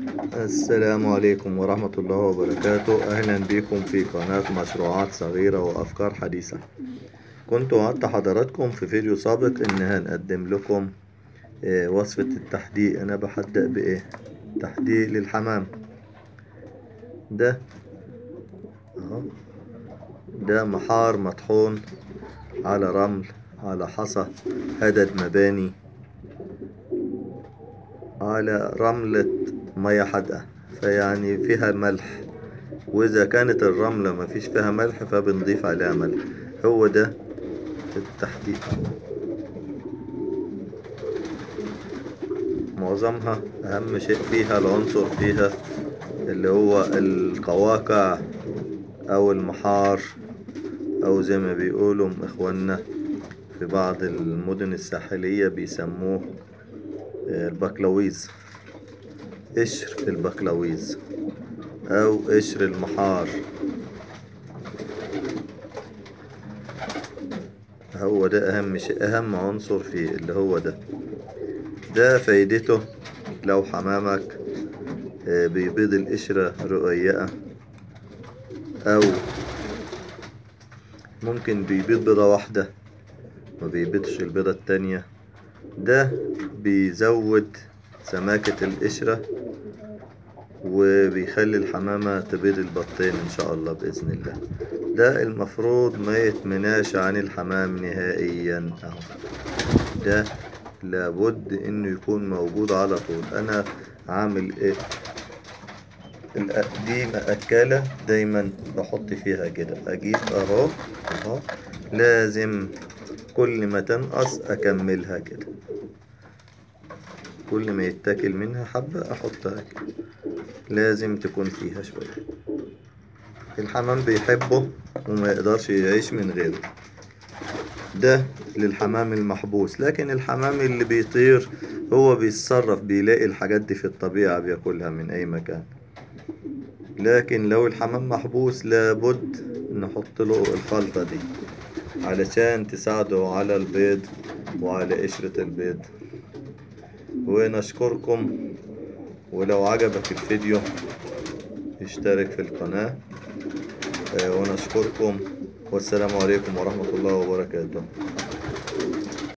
السلام عليكم ورحمة الله وبركاته أهلا بكم في قناة مشروعات صغيرة وأفكار حديثة كنت وعدت حضراتكم في فيديو سابق إن هنقدم لكم آه، وصفة التحديق أنا بحدق بإيه تحديق للحمام ده أهو ده محار مطحون على رمل على حصى هدد مباني على رملة مية حادقة فيعني فيها ملح وإذا كانت الرملة ما فيش فيها ملح فبنضيف عليها ملح هو ده التحديق معظمها أهم شيء فيها العنصر فيها اللي هو القواقع أو المحار أو زي ما بيقولوا إخواننا في بعض المدن الساحلية بيسموه البقلاويز قشر البقلاويز أو قشر المحار هو ده أهم شيء أهم عنصر فيه اللي هو ده ده فايدته لو حمامك آه، بيبيض القشرة رقيقة أو ممكن بيبيض بيضة واحدة ما بيبيضش البيضة التانية ده بيزود سماكة القشرة وبيخلي الحمامة تبيض البطين إن شاء الله بإذن الله ده المفروض ما يتمناش عن الحمام نهائيا أهو ده لابد إنه يكون موجود على طول أنا عامل إيه الأ- دي مأكلة دايما بحط فيها كده أجيب أهو أهو لازم كل ما تنقص أكملها كده كل ما يتاكل منها حبة أحطها كده لازم تكون فيها شوية الحمام بيحبه وما يقدرش يعيش من غيره ده للحمام المحبوس لكن الحمام اللي بيطير هو بيتصرف بيلاقي الحاجات دي في الطبيعة بياكلها من أي مكان لكن لو الحمام محبوس لابد نحط له الخلطة دي علشان تساعده على البيض وعلى قشرة البيض ونشكركم ولو عجبك الفيديو اشترك في القناة آه، ونشكركم والسلام عليكم ورحمة الله وبركاته